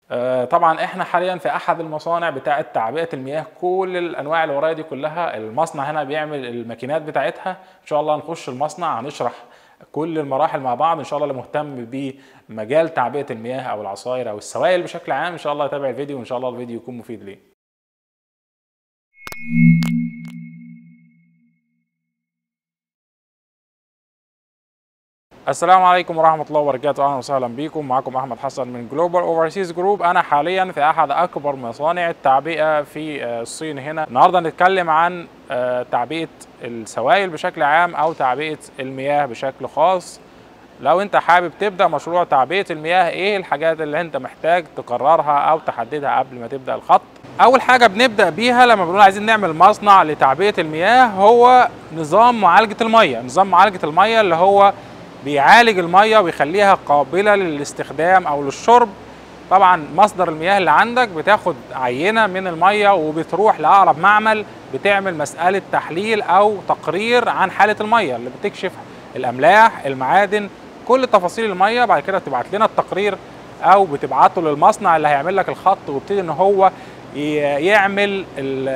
آه، طبعا احنا حاليا في احد المصانع بتاعه تعبئه المياه كل الانواع اللي ورايا دي كلها المصنع هنا بيعمل الماكينات بتاعتها ان شاء الله نخش المصنع هنشرح كل المراحل مع بعض ان شاء الله اللي مهتم بمجال تعبئه المياه او العصاير او السوائل بشكل عام ان شاء الله يتابع الفيديو وان شاء الله الفيديو يكون مفيد ليه السلام عليكم ورحمة الله وبركاته أهلا وسهلا بكم معكم أحمد حسن من جلوبال أوفرسيز جروب أنا حاليا في أحد أكبر مصانع التعبئة في الصين هنا النهاردة نتكلم عن تعبئة السوائل بشكل عام أو تعبئة المياه بشكل خاص لو أنت حابب تبدأ مشروع تعبئة المياه إيه الحاجات اللي أنت محتاج تقررها أو تحددها قبل ما تبدأ الخط أول حاجة بنبدأ بيها لما بنقول عايزين نعمل مصنع لتعبئة المياه هو نظام معالجة المية نظام معالجة المية اللي هو بيعالج الميه ويخليها قابله للاستخدام او للشرب طبعا مصدر المياه اللي عندك بتاخد عينه من الميه وبتروح لاقرب معمل بتعمل مساله تحليل او تقرير عن حاله الميه اللي بتكشف الاملاح المعادن كل تفاصيل الميه بعد كده بتبعت لنا التقرير او بتبعته للمصنع اللي هيعمل لك الخط ويبتدي ان هو يعمل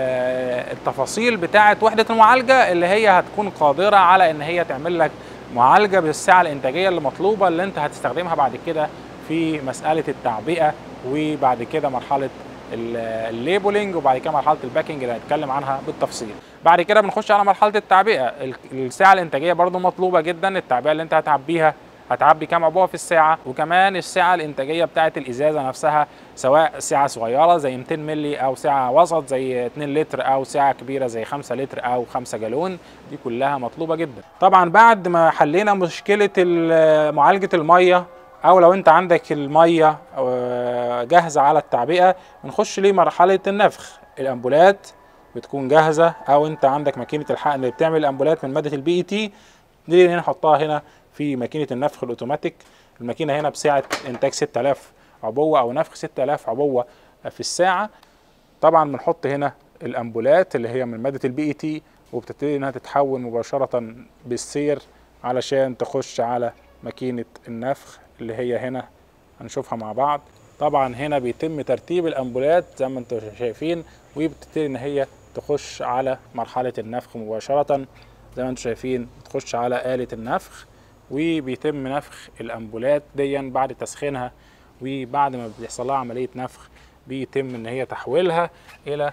التفاصيل بتاعه وحده المعالجه اللي هي هتكون قادره على ان هي تعمل لك معالجه بالسعه الانتاجيه اللي مطلوبه اللي انت هتستخدمها بعد كده في مساله التعبئه وبعد كده مرحله الليبلنج وبعد كده مرحله الباكينج اللي هنتكلم عنها بالتفصيل بعد كده بنخش على مرحله التعبئه السعه الانتاجيه برضو مطلوبه جدا التعبئه اللي انت هتعبيها هتعبي كام عبوه في الساعه وكمان السعه الانتاجيه بتاعه الازازه نفسها سواء سعه صغيره زي 200 مللي او سعه وسط زي 2 لتر او سعه كبيره زي 5 لتر او 5 جالون دي كلها مطلوبه جدا طبعا بعد ما حلينا مشكله معالجه الميه او لو انت عندك الميه جاهزه على التعبئه بنخش لمرحله النفخ الامبولات بتكون جاهزه او انت عندك ماكينه الحقن اللي بتعمل الامبولات من ماده البي اي تي دي نحطها هنا في ماكينه النفخ الاوتوماتيك الماكينه هنا بسعه انتاج 6000 عبوه او نفخ 6000 عبوه في الساعه طبعا بنحط هنا الامبولات اللي هي من ماده البي اي تي وبتبتدي انها تتحول مباشره بالسير علشان تخش على ماكينه النفخ اللي هي هنا هنشوفها مع بعض طبعا هنا بيتم ترتيب الامبولات زي ما انتم شايفين وبتبتدي ان هي تخش على مرحله النفخ مباشره زي ما انتم شايفين بتخش على آلة النفخ وبيتم نفخ الأمبولات ديا بعد تسخينها وبعد ما بيحصل لها عملية نفخ بيتم إن هي تحويلها إلى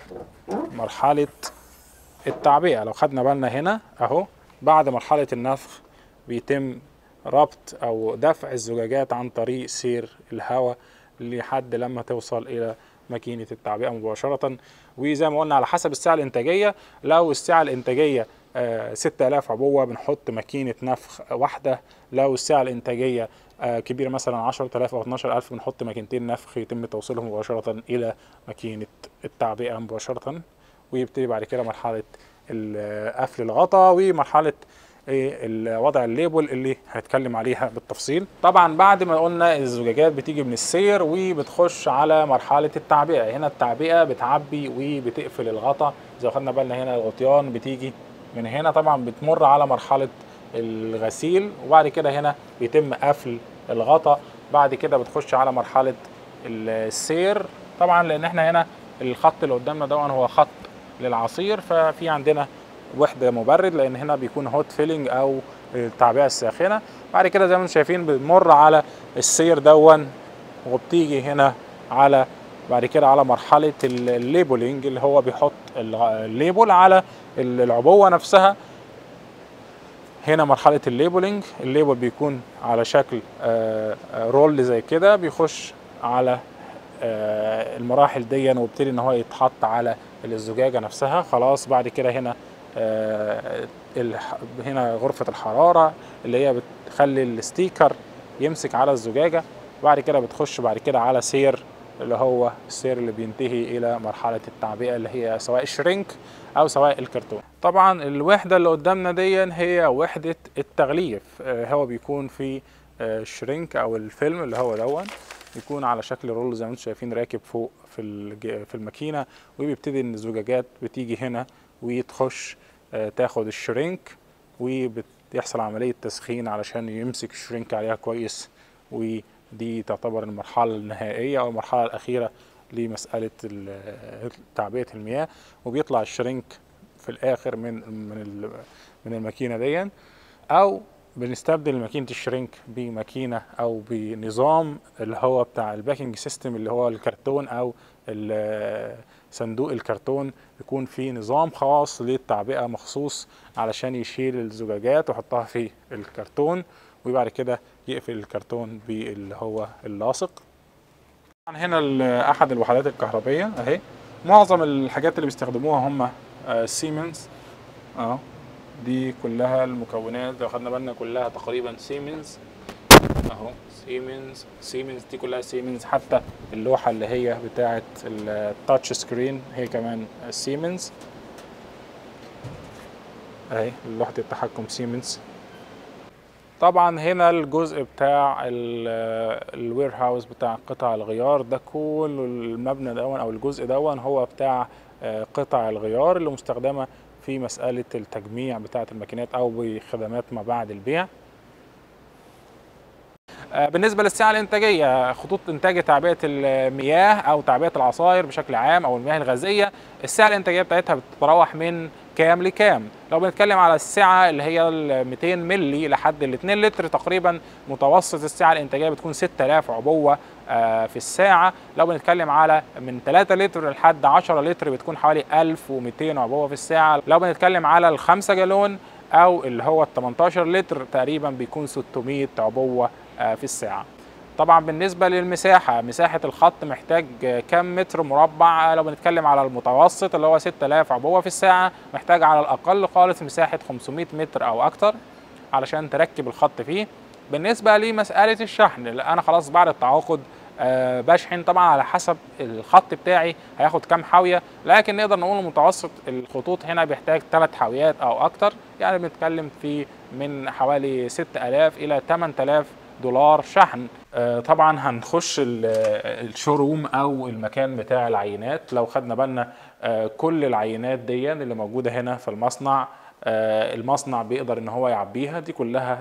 مرحلة التعبئة لو خدنا بالنا هنا أهو بعد مرحلة النفخ بيتم ربط أو دفع الزجاجات عن طريق سير الهواء لحد لما توصل إلى ماكينة التعبئة مباشرة وزي ما قلنا على حسب السعة الإنتاجية لو السعة الإنتاجية آه 6000 عبوة بنحط ماكينة نفخ واحدة لو السعة الإنتاجية آه كبيرة مثلا 10000 أو 12000 بنحط ماكينتين نفخ يتم توصيلهم مباشرة إلى ماكينة التعبئة مباشرة ويبتدي بعد كده مرحلة قفل الغطا ومرحلة وضع الليبل اللي هنتكلم عليها بالتفصيل طبعا بعد ما قلنا الزجاجات بتيجي من السير وبتخش على مرحله التعبئه هنا التعبئه بتعبي وبتقفل الغطا زي ما خدنا بالنا هنا الغطيان بتيجي من هنا طبعا بتمر على مرحله الغسيل وبعد كده هنا بيتم قفل الغطا بعد كده بتخش على مرحله السير طبعا لان احنا هنا الخط اللي قدامنا ده هو خط للعصير ففي عندنا وحده مبرد لان هنا بيكون هوت فيلينج او التعبئه الساخنه بعد كده زي ما انتم شايفين بنمر على السير دون وبتيجي هنا على بعد كده على مرحله الليبلنج اللي هو بيحط الليبل على العبوه نفسها هنا مرحله الليبلنج الليبل بيكون على شكل رول زي كده بيخش على المراحل دي وبيبتدي ان هو يتحط على الزجاجه نفسها خلاص بعد كده هنا آه هنا غرفة الحرارة اللي هي بتخلي الستيكر يمسك على الزجاجة بعد كده بتخش بعد كده على سير اللي هو السير اللي بينتهي إلى مرحلة التعبئة اللي هي سواء الشرينك أو سواء الكرتون طبعا الوحدة اللي قدامنا دي هي وحدة التغليف آه هو بيكون في آه شرينك أو الفيلم اللي هو دون يكون على شكل رول زي ما انتم شايفين راكب فوق في في الماكينه وبيبتدي ان الزجاجات بتيجي هنا وتخش تاخد الشرينك وبيحصل عملية تسخين علشان يمسك الشرينك عليها كويس دي تعتبر المرحله النهائيه او المرحله الاخيره لمساله ال- تعبئه المياه وبيطلع الشرينك في الاخر من من ال- من الماكينه دي او بنستبدل ماكينه الشرينك بماكينه او بنظام اللي هو بتاع الباكينج سيستم اللي هو الكرتون او ال- صندوق الكرتون يكون فيه نظام خاص للتعبئه مخصوص علشان يشيل الزجاجات ويحطها في الكرتون وبعد كده يقفل الكرتون باللي هو اللاصق طبعا هنا ال- احد الوحدات الكهربيه اهي معظم الحاجات اللي بيستخدموها هم آه، سيمنز اه دي كلها المكونات لو خدنا بالنا كلها تقريبا سيمنز اهو سيمنز سيمنز دي كلها سيمنز حتى اللوحه اللي هي بتاعه التاتش سكرين هي كمان سيمنز اهي لوحه التحكم سيمنز طبعا هنا الجزء بتاع الوير هاوس بتاع قطع الغيار ده كل المبنى دون او الجزء دون هو بتاع آه، قطع الغيار اللي مستخدمه في مساله التجميع بتاعه الماكينات او بخدمات ما بعد البيع آه، بالنسبه للسعه الانتاجيه خطوط انتاج تعبئه المياه او تعبئه العصائر بشكل عام او المياه الغازيه السعه الانتاجيه بتاعتها بتتراوح من كام لكام لو بنتكلم على السعه اللي هي ال 200 ملي لحد ال 2 لتر تقريبا متوسط السعه الانتاجيه بتكون 6000 عبوه آه، في الساعه لو بنتكلم على من 3 لتر لحد 10 لتر بتكون حوالي 1200 عبوه في الساعه لو بنتكلم على ال 5 جالون او اللي هو ال 18 لتر تقريبا بيكون 600 عبوه آه، في الساعه طبعا بالنسبة للمساحة مساحة الخط محتاج آه، كم متر مربع آه، لو بنتكلم على المتوسط اللي هو 6000 عبوة في الساعة محتاج على الأقل خالص مساحة 500 متر أو أكتر علشان تركب الخط فيه بالنسبة لمسألة الشحن اللي أنا خلاص بعد التعاقد آه، بشحن طبعا على حسب الخط بتاعي هياخد كام حاوية لكن نقدر نقول متوسط الخطوط هنا بيحتاج ثلاث حاويات أو أكتر يعني بنتكلم في من حوالي 6000 إلى 8000 دولار شحن آه، طبعا هنخش ال- الشوروم او المكان بتاع العينات لو خدنا بالنا آه، كل العينات دي اللي موجوده هنا في المصنع آه، المصنع بيقدر ان هو يعبيها دي كلها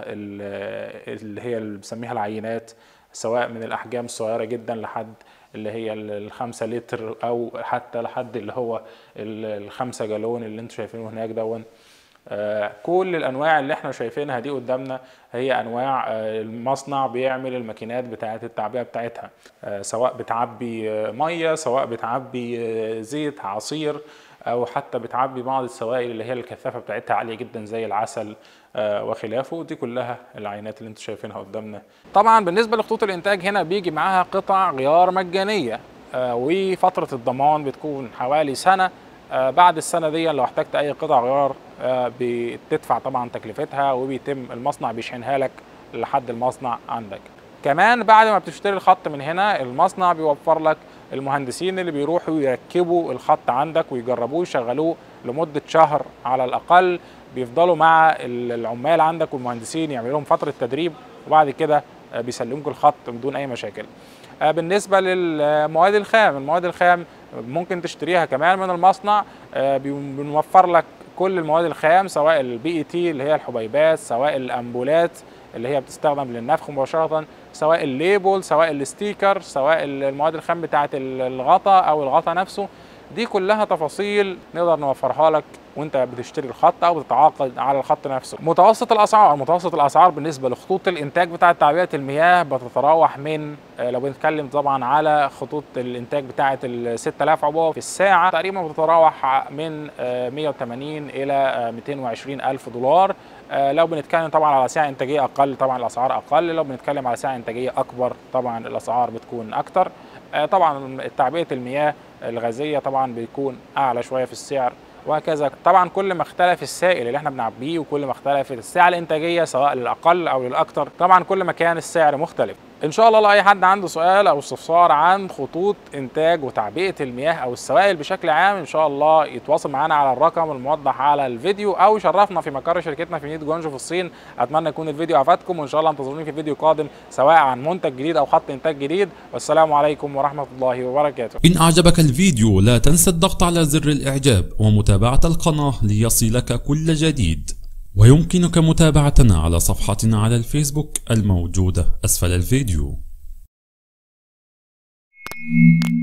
ال- اللي هي اللي بنسميها العينات سواء من الاحجام الصغيره جدا لحد اللي هي ال- الخمسة لتر او حتى لحد اللي هو ال- الخمسة جالون اللي انتوا شايفينه هناك دون آه، كل الانواع اللي احنا شايفينها دي قدامنا هي انواع آه، المصنع بيعمل الماكينات بتاعه التعبئه بتاعتها آه، سواء بتعبي آه، ميه سواء بتعبي آه، زيت عصير او حتى بتعبي بعض السوائل اللي هي الكثافه بتاعتها عاليه جدا زي العسل آه، وخلافه دي كلها العينات اللي انتم شايفينها قدامنا طبعا بالنسبه لخطوط الانتاج هنا بيجي معاها قطع غيار مجانيه آه، وفتره الضمان بتكون حوالي سنه آه، بعد السنه دي لو احتجت اي قطع غيار آه، بتدفع طبعا تكلفتها وبيتم المصنع بيشحنها لك لحد المصنع عندك كمان بعد ما بتشتري الخط من هنا المصنع بيوفر لك المهندسين اللي بيروحوا يركبوا الخط عندك ويجربوه ويشغلوه لمدة شهر على الأقل بيفضلوا مع ال- العمال عندك والمهندسين يعملوا لهم فترة تدريب وبعد كده آه، بيسلموك الخط بدون أي مشاكل آه، بالنسبة للمواد الخام المواد الخام ممكن تشتريها كمان من المصنع آه، بي- بنوفر لك كل المواد الخام سواء البي اي تي اللي هي الحبيبات سواء الامبولات اللي هي بتستخدم للنفخ مباشرة سواء الليبل سواء الستيكر سواء المواد الخام بتاعة الغطا او الغطا نفسه دي كلها تفاصيل نقدر نوفرها لك وانت بتشتري الخط او بتتعاقد على الخط نفسه متوسط الاسعار متوسط الاسعار بالنسبه لخطوط الانتاج بتاعه تعبئه المياه بتتراوح من آه، لو بنتكلم طبعا على خطوط الانتاج بتاعه ال 6000 عبوه في الساعه تقريبا بتتراوح من آه، 180 الى آه، 220 الف دولار آه، لو بنتكلم طبعا على سعه انتاجيه اقل طبعا الاسعار اقل لو بنتكلم على سعه انتاجيه اكبر طبعا الاسعار بتكون اكتر آه، طبعا تعبئه المياه الغازيه طبعا بيكون اعلى شويه في السعر وهكذا طبعا كل ما اختلف السائل اللي احنا بنعبيه وكل ما اختلفت السعه الانتاجيه سواء للاقل او للاكثر طبعا كل ما كان السعر مختلف ان شاء الله لو اي حد عنده سؤال او استفسار عن خطوط انتاج وتعبئه المياه او السوائل بشكل عام ان شاء الله يتواصل معنا على الرقم الموضح على الفيديو او شرفنا في مقر شركتنا في مدينه جوانجو في الصين اتمنى يكون الفيديو افادكم وان شاء الله انتظروني في فيديو قادم سواء عن منتج جديد او خط انتاج جديد والسلام عليكم ورحمه الله وبركاته إن أعجبك الفيديو لا تنسى الضغط على زر الإعجاب ومتابعة القناة ليصلك كل جديد ويمكنك متابعتنا على صفحتنا على الفيسبوك الموجودة أسفل الفيديو you